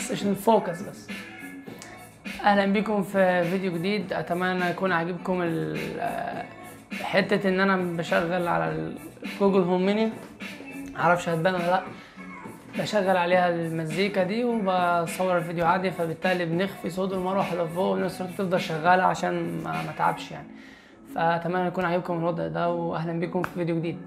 بس عشان الفوكس بس اهلا بكم في فيديو جديد اتمنى يكون عاجبكم ال- آه، حته ان انا بشغل على الجوجل هوم ميني معرفش هتبان ولا لا بشغل عليها المزيكا دي وبصور الفيديو عادي فبالتالي بنخفي صوت المروحه لفوق ونفس الوقت تفضل شغاله عشان ما ما تعبش يعني فاتمنى يكون عاجبكم الوضع ده واهلا بكم في فيديو جديد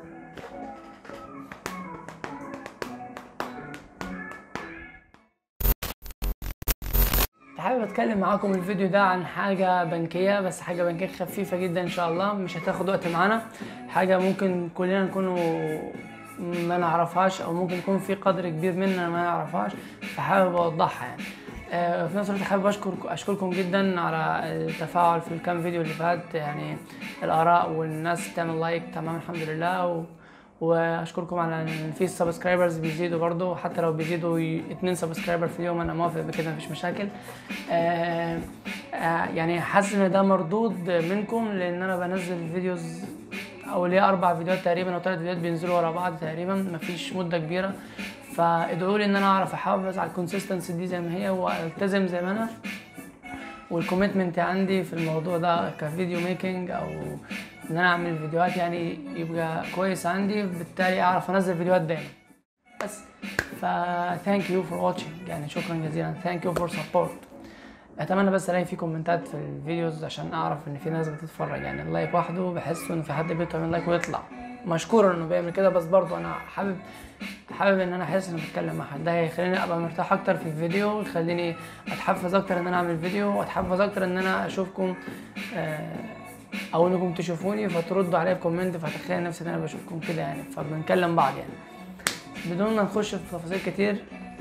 حابب اتكلم معاكم الفيديو ده عن حاجة بنكية بس حاجة بنكية خفيفة جدا ان شاء الله مش هتاخد وقت معانا حاجة ممكن كلنا نكونوا ما نعرفهاش او ممكن يكون في قدر كبير مننا ما نعرفهاش فحابب اوضحها يعني آه، في نفس الوقت حابب اشكر اشكركم جدا على التفاعل في الكام فيديو اللي فات يعني الاراء والناس تعمل لايك تمام الحمد لله و... واشكركم على ان في سبسكرايبرز بيزيدوا برضو حتى لو بيزيدوا ي- اتنين سبسكرايبر في اليوم انا موافق بكده مفيش مشاكل آه آه يعني حاسس ان ده مردود منكم لان انا بنزل فيديوز او ليا اربع فيديوهات تقريبا او ثلاث فيديوهات بينزلوا ورا بعض تقريبا مفيش مده كبيره فادعوا لي ان انا اعرف احافظ على الكونسيستنسي دي زي ما هي والتزم زي ما انا والكوميتمنت عندي في الموضوع ده كفيديو ميكنج او ان انا اعمل فيديوهات يعني يبقى كويس عندي بالتالي اعرف انزل فيديوهات دايما بس ف thank you for watching يعني شكرا جزيلا thank you for support اتمنى بس الاقي في كومنتات في الفيديوز عشان اعرف ان في ناس بتتفرج يعني اللايك وحده بحس انه في حد بيعمل لايك ويطلع مشكور انه بيعمل كده بس برضه انا حابب حابب ان انا احس اني بتكلم مع حد ده هيخليني ابقى مرتاح اكتر في الفيديو ويخليني اتحفز اكتر ان انا اعمل فيديو واتحفز اكتر ان انا اشوفكم آه، او انكم تشوفوني فتردوا عليا بكومنت فتخيل نفسي ان انا بشوفكم كده يعني فبنكلم بعض يعني بدون ما نخش في تفاصيل كتير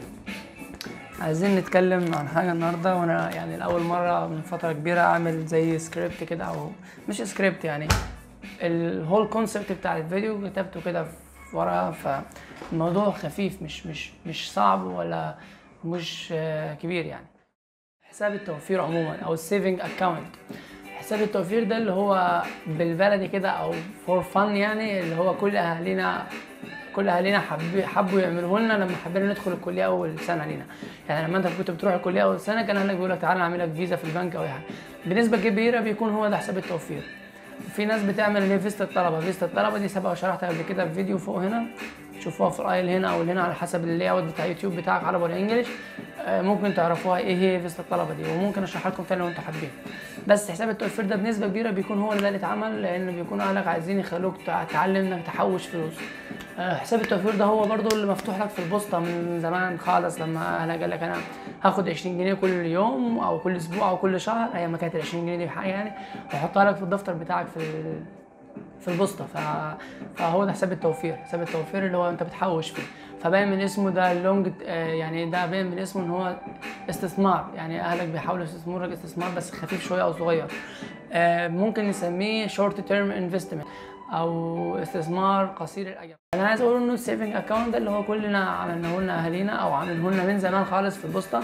عايزين نتكلم عن حاجة النهاردة وانا يعني لأول مرة من فترة كبيرة اعمل زي سكريبت كده او مش سكريبت يعني الهول كونسبت بتاع الفيديو كتبته كده في ورقة فالموضوع خفيف مش مش مش صعب ولا مش آه، كبير يعني حساب التوفير عموما او السيفنج اكاونت حساب التوفير ده اللي هو بالبلدي كده او فور فن يعني اللي هو كل اهالينا كل اهالينا حب حبوا يعملوه لنا لما حبينا ندخل الكليه اول سنه لينا يعني لما انت كنت بتروح الكليه اول سنه كان اهلك بيقول لك تعالى نعمل لك فيزا في البنك او اي حاجه بنسبه كبيره بيكون هو ده حساب التوفير في ناس بتعمل اللي هي فيزا الطلبه فيزا الطلبه دي سبق وشرحتها قبل كده في فيديو فوق هنا تشوفوها في الايل هنا او هنا على حسب اللاي اوت بتاع يوتيوب بتاعك عربي ولا انجلش آه، ممكن تعرفوها ايه هي فيزا الطلبه دي وممكن اشرحها لكم تاني لو انتوا حابين بس حساب التوفير ده بنسبه كبيره بيكون هو اللي اتعمل لان بيكون اهلك عايزين يخلوك تع- تتعلم انك تحوش فلوس آه، حساب التوفير ده هو برضو اللي مفتوح لك في البوسطه من زمان خالص لما اهلك قال لك انا هاخد 20 جنيه كل يوم او كل اسبوع او كل شهر ايام ما كانت ال 20 جنيه دي حاجه يعني واحطها لك في الدفتر بتاعك في ال- في البوسطه ف... فهو ده حساب التوفير حساب التوفير اللي هو انت بتحوش فيه فباين من اسمه ده لونج يعني ده باين من اسمه ان هو استثمار يعني اهلك بيحاولوا يستثمروا لك استثمار بس خفيف شويه او صغير آه، ممكن نسميه شورت تيرم انفستمنت او استثمار قصير الاجل انا عايز اقول انه السيفنج اكونت ده اللي هو كلنا عملناه لنا اهالينا او عملوه لنا من زمان خالص في البوسطه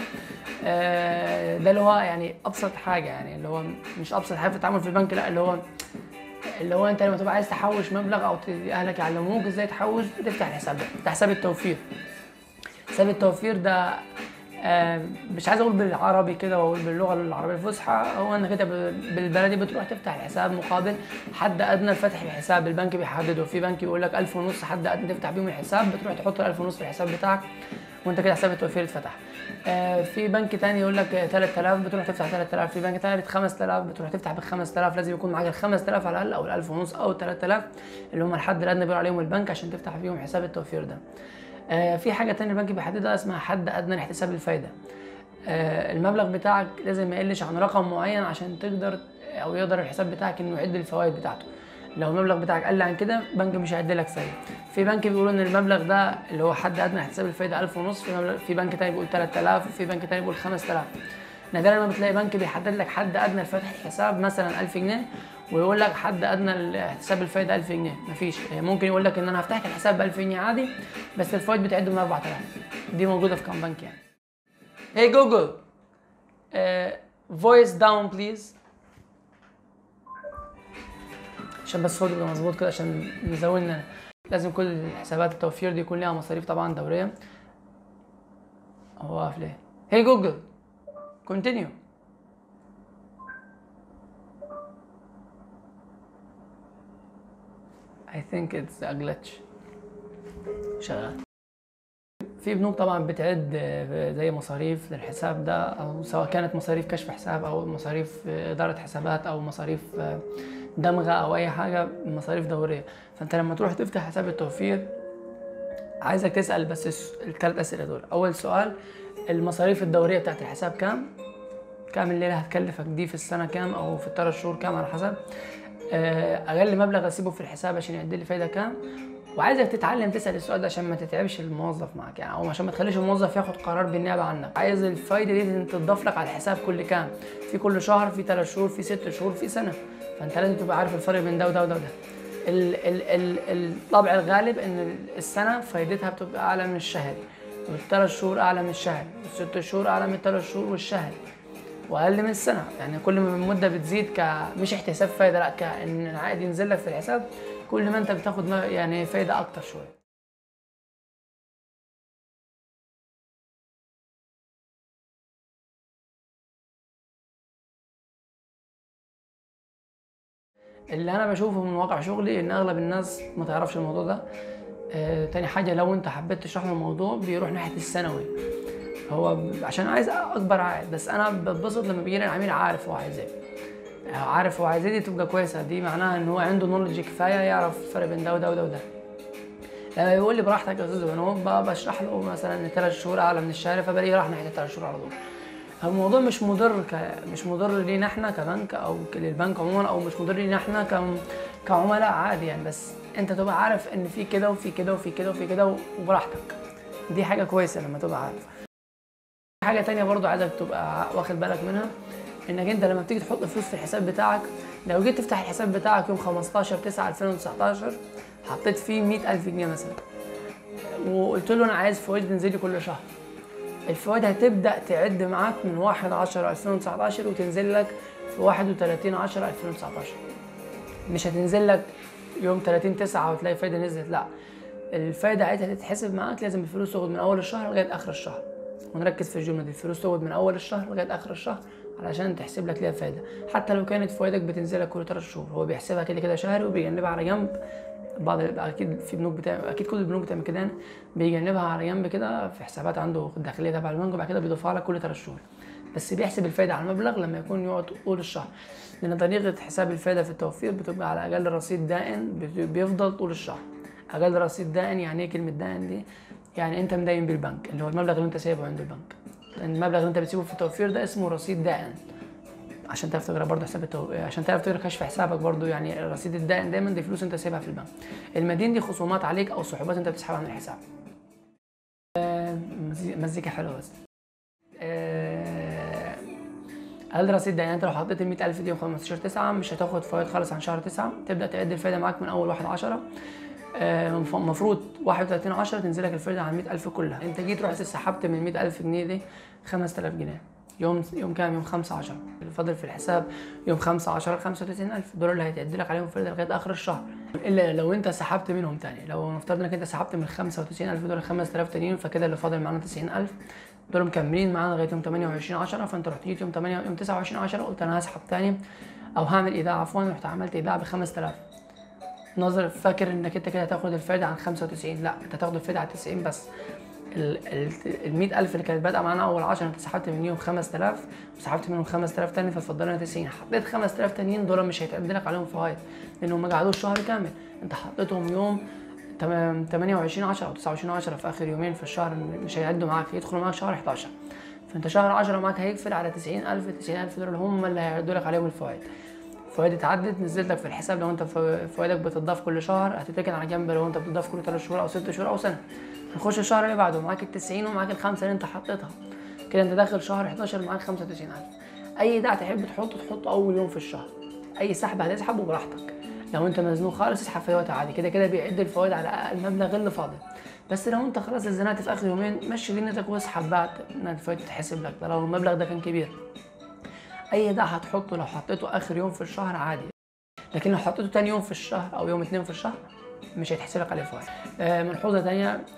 آه، ده اللي هو يعني ابسط حاجه يعني اللي هو مش ابسط حاجه في التعامل في البنك لا اللي هو اللي هو انت لما تبقى عايز تحوش مبلغ او ت- اهلك يعلموك ازاي تحوش بتفتح الحساب ده ده حساب التوفير حساب التوفير ده آه، مش عايز اقول بالعربي كده واقول باللغه العربيه الفصحى هو انك انت ب- بالبلدي بتروح تفتح الحساب مقابل حد ادنى لفتح الحساب البنك بيحدده في بنك يقول لك 1000 ونص حد ادنى تفتح بيهم الحساب بتروح تحط ال 1000 ونص في الحساب بتاعك وانت كده حساب التوفير اتفتح آه، في بنك تاني يقول لك 3000 بتروح تفتح 3000 في بنك تالت 5000 بتروح تفتح ب 5000 لازم يكون معاك ال 5000 على الاقل او ال 1000 ونص او ال 3000 اللي هم الحد الادنى بيقول عليهم البنك عشان تفتح فيهم حساب التوفير ده آه، في حاجه تانية البنك بيحددها اسمها حد ادنى لاحتساب الفايده آه، المبلغ بتاعك لازم ما يقلش عن رقم معين عشان تقدر او يقدر الحساب بتاعك انه يعد الفوائد بتاعته لو المبلغ بتاعك قل عن كده بنك مش هيعد لك فايده في بنك بيقولوا ان المبلغ ده اللي هو حد ادنى حساب الفايده 1000 ونص في, مبلغ في بنك تاني بيقول 3000 وفي بنك تاني بيقول 5000 نادرا ما بتلاقي بنك بيحدد لك حد ادنى لفتح الحساب مثلا 1000 جنيه ويقول لك حد ادنى لحساب الفايده 1000 جنيه مفيش ممكن يقول لك ان انا هفتح لك الحساب ب 1000 جنيه عادي بس الفوائد بتعد من 4000 دي موجوده في كام بنك يعني Hey Google uh, voice down please عشان بس الصوت يبقى مظبوط كده عشان مزولنا لازم كل حسابات التوفير دي يكون لها مصاريف طبعا دورية هو واقف ليه؟ Hey Google, continue. I think it's a glitch. شغال. في بنوك طبعا بتعد زي مصاريف للحساب ده او سواء كانت مصاريف كشف حساب او مصاريف اداره حسابات او مصاريف دمغه او اي حاجه مصاريف دوريه فانت لما تروح تفتح حساب التوفير عايزك تسال بس الثلاث اسئله دول اول سؤال المصاريف الدوريه بتاعت الحساب كام كام الليله هتكلفك دي في السنه كام او في الثلاث شهور كام على حسب اقل مبلغ اسيبه في الحساب عشان يعد لي فايده كام وعايزك تتعلم تسال السؤال ده عشان ما تتعبش الموظف معاك يعني او عشان ما تخليش الموظف ياخد قرار بالنيابه عنك عايز الفايده دي تضاف لك على الحساب كل كام في كل شهر في ثلاث شهور في ست شهور في سنه فانت لازم تبقى عارف الفرق بين ده وده وده وده الطبع الغالب ان السنه فايدتها بتبقى اعلى من الشهر والثلاث شهور اعلى من الشهر والست شهور اعلى من الثلاث شهور والشهر واقل من السنه يعني كل ما المده بتزيد ك مش احتساب فايده لا كان العائد ينزل لك في الحساب كل ما انت بتاخد يعني فايده اكتر شويه اللي انا بشوفه من واقع شغلي ان اغلب الناس ما تعرفش الموضوع ده آه تاني حاجه لو انت حبيت تشرح له الموضوع بيروح ناحيه الثانوي هو عشان عايز اكبر عائد بس انا بتبسط لما بيجي العميل عارف هو عايز ايه عارف هو عايز ايه دي تبقى كويسه دي معناها ان هو عنده نولج كفايه يعرف الفرق بين ده وده وده وده لما يقول لي براحتك يا استاذ بنوب بشرح له مثلا ان ثلاث شهور اعلى من الشهر فبلاقيه راح ناحيه الثلاث شهور على طول الموضوع مش مضر ك... مش مضر لينا احنا كبنك او للبنك عموما او مش مضر لينا احنا ك... كعملاء عادي يعني بس انت تبقى عارف ان في كده وفي كده وفي كده وفي كده وبراحتك دي حاجه كويسه لما تبقى عارف حاجه تانية برضو عايزك تبقى واخد بالك منها انك انت لما بتيجي تحط فلوس في الحساب بتاعك لو جيت تفتح الحساب بتاعك يوم 15 9 2019 حطيت فيه 100000 جنيه مثلا وقلت له انا عايز فوائد تنزل لي كل شهر الفوائد هتبدا تعد معاك من 1 10 2019 وتنزل لك في 31 10 2019 مش هتنزل لك يوم 30 9 وتلاقي فايده نزلت لا الفايده عايزها تتحسب معاك لازم الفلوس تاخد من اول الشهر لغايه اخر الشهر ونركز في الجمله دي الفلوس تاخد من اول الشهر لغايه اخر الشهر علشان تحسب لك ليها فايده حتى لو كانت فوائدك بتنزل لك كل ثلاث شهور هو بيحسبها كده كده شهري وبيجنبها على جنب بعض اكيد في بنوك بتعمل اكيد كل البنوك بتعمل كده يعني بيجنبها على جنب كده في حسابات عنده داخليه تبع البنك وبعد كده بيضيفها لك كل ثلاث شهور بس بيحسب الفايده على المبلغ لما يكون يقعد طول الشهر لان طريقه حساب الفايده في التوفير بتبقى على اقل رصيد دائن بيفضل طول الشهر اقل رصيد دائن يعني ايه كلمه دائن دي يعني انت مدين بالبنك اللي هو المبلغ اللي انت سايبه عند البنك المبلغ اللي انت بتسيبه في التوفير ده اسمه رصيد دائن عشان تعرف تقرا برضه حساب التو... عشان تعرف تقرا كشف حسابك برضه يعني الرصيد الدائن دايما دي فلوس انت سايبها في البنك المدين دي خصومات عليك او صحوبات انت بتسحبها من الحساب آه مزيكا حلوه بس آه هل رصيد يعني انت لو حطيت ال 100000 دي يوم 15 9 مش هتاخد فوائد خالص عن شهر 9 تبدا تعد الفايده معاك من اول 1 10 المفروض 31 10 تنزل لك الفايده على 100000 كلها انت جيت رحت سحبت من 100000 جنيه دي 5000 جنيه يوم يوم كام يوم 5 10 الفاضل في الحساب يوم 5 10 95000 دول اللي هيتعد لك عليهم فايده لغايه اخر الشهر الا لو انت سحبت منهم تاني لو نفترض انك انت سحبت من 95000 دول 5000 تانيين فكده اللي فاضل معانا 90000 دول مكملين معانا لغايه يوم 28 10 فانت رحت جيت يوم 8 يوم 29 10 قلت انا هسحب تاني او هعمل ايداع عفوا رحت عملت ايداع ب 5000 نظر فاكر انك انت كده هتاخد الفايده عن 95 لا انت هتاخد الفايده على 90 بس ال 100000 اللي كانت بادئه معانا اول 10 انت سحبت منهم 5000 وسحبت منهم 5000 تاني فاتفضل لنا 90 حطيت 5000 تانيين دول مش هيتعد لك عليهم فوائد لانهم ما قعدوش شهر كامل انت حطيتهم يوم 28 10 او 29 10 في اخر يومين في الشهر مش هيعدوا معاك يدخلوا معاك شهر 11 فانت شهر 10 معاك هيقفل على 90000 90000 دول هم اللي هيعدوا لك عليهم الفوائد فوائد اتعدت نزلت لك في الحساب لو انت فوائدك بتضاف كل شهر هتتركن على جنب لو انت بتضاف كل 3 شهور او 6 شهور او سنه نخش الشهر اللي بعده معاك ال 90 ومعاك الخمسه اللي انت حطيتها كده انت داخل شهر 11 معاك 95000 اي ايداع تحب تحطه تحطه اول يوم في الشهر اي سحب هتسحبه براحتك لو انت مزنوق خالص اسحب في وقت عادي كده كده بيعد الفوائد على المبلغ اللي فاضل بس لو انت خلاص اتزنقت في اخر يومين مشي دنيتك واسحب بقى ان الفوائد تتحسب لك ده لو المبلغ ده كان كبير اي ايداع هتحطه لو حطيته اخر يوم في الشهر عادي لكن لو حطيته تاني يوم في الشهر او يوم اتنين في الشهر مش هيتحسب لك عليه فوائد آه ملحوظه تانية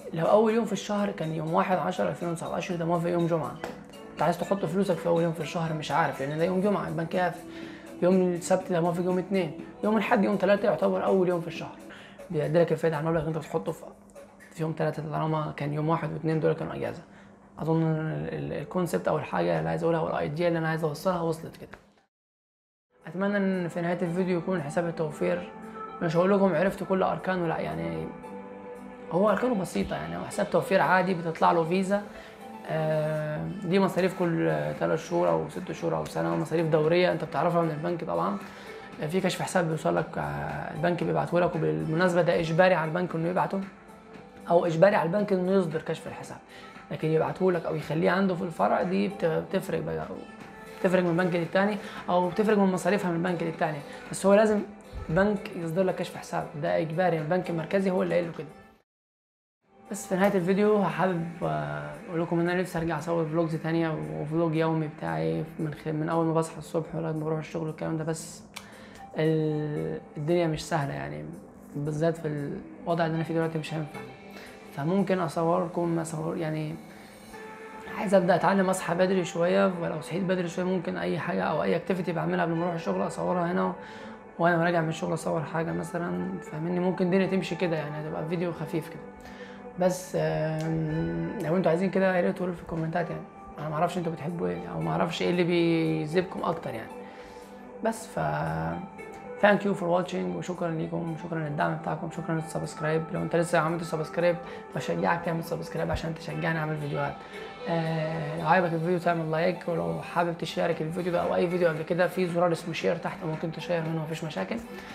لو اول يوم في الشهر كان يوم 1 10 2019 ده موافق يوم جمعه انت عايز تحط فلوسك في اول يوم في الشهر مش عارف لان ده يوم جمعه البنك يوم السبت ده موافق يوم اثنين يوم الاحد يوم ثلاثه يعتبر اول يوم في الشهر بيعدلك الفايده على المبلغ اللي انت بتحطه في في يوم ثلاثه طالما كان يوم واحد واثنين دول كانوا اجازه اظن الكونسبت او الحاجه اللي عايز اقولها او الايديا اللي انا عايز اوصلها وصلت كده اتمنى ان في نهايه الفيديو يكون حساب التوفير مش هقول لكم عرفتوا كل اركانه لا يعني هو اركانه بسيطه يعني هو حساب توفير عادي بتطلع له فيزا آه، دي مصاريف كل ثلاث شهور او ست شهور او سنه مصاريف دوريه انت بتعرفها من البنك طبعا آه، في كشف حساب بيوصل لك آه، البنك بيبعته لك وبالمناسبه ده اجباري على البنك انه يبعته او اجباري على البنك انه يصدر كشف الحساب لكن يبعته لك او يخليه عنده في الفرع دي بتفرق بقى بتفرق من بنك للتاني او بتفرق من مصاريفها من بنك للتاني بس هو لازم بنك يصدر لك كشف حساب ده اجباري البنك المركزي هو اللي قايل له كده بس في نهايه الفيديو حابب اقول لكم ان انا نفسي ارجع اصور فلوجز تانية وفلوج يومي بتاعي من خ... من اول ما بصحى الصبح لغايه ما بروح الشغل والكلام ده بس الدنيا مش سهله يعني بالذات في الوضع اللي انا فيه دلوقتي مش هينفع فممكن اصوركم اصور يعني عايز ابدا اتعلم اصحى بدري شويه ولو صحيت بدري شويه ممكن اي حاجه او اي اكتيفيتي بعملها قبل ما اروح الشغل اصورها هنا وانا راجع من الشغل اصور حاجه مثلا فاهمني ممكن الدنيا تمشي كده يعني هتبقى فيديو خفيف كده بس لو انتوا عايزين كده يا ريت تقولوا في الكومنتات يعني انا ما اعرفش انتوا بتحبوا ايه او ما اعرفش ايه اللي بيجذبكم اكتر يعني بس ف ثانك يو فور واتشنج وشكرا ليكم شكرا للدعم بتاعكم شكرا للسبسكرايب لو انت لسه عملت سبسكرايب بشجعك تعمل سبسكرايب عشان تشجعني اعمل فيديوهات آه لو عجبك الفيديو تعمل لايك ولو حابب تشارك الفيديو ده او اي فيديو قبل كده في زرار اسمه شير تحت ممكن تشير منه مفيش مشاكل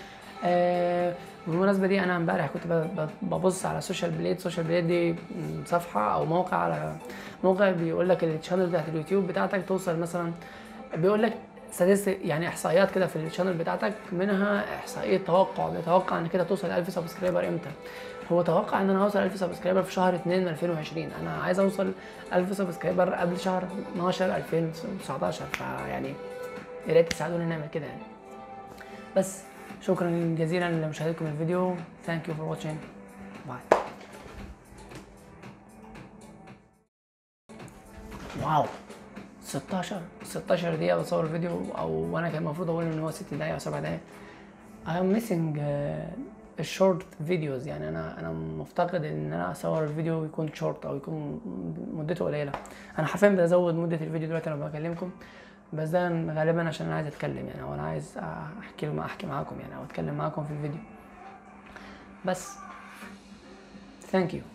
آه بالمناسبه دي انا امبارح كنت ببص على سوشيال بليد سوشيال بليد دي صفحه او موقع على موقع بيقول لك الشانل بتاعت اليوتيوب بتاعتك توصل مثلا بيقول لك يعني احصائيات كده في الشانل بتاعتك منها احصائيه توقع بيتوقع ان كده توصل 1000 سبسكرايبر امتى هو توقع ان انا اوصل 1000 سبسكرايبر في شهر 2 من 2020 انا عايز اوصل 1000 سبسكرايبر قبل شهر 12 2019 فيعني يا ريت تساعدوني نعمل كده يعني بس شكرا جزيلا لمشاهدتكم الفيديو ثانك يو فور واتشينج باي واو 16 16 دقيقة بصور فيديو او وانا كان المفروض اقول ان هو 6 دقايق او 7 دقايق I am missing uh, short videos يعني انا انا مفتقد ان انا اصور الفيديو يكون شورت او يكون مدته قليلة انا حرفيا بزود مدة الفيديو دلوقتي انا بكلمكم بس ده غالبا عشان انا عايز اتكلم يعني او انا عايز احكي ما احكي معاكم يعني او اتكلم معاكم في الفيديو بس ثانك يو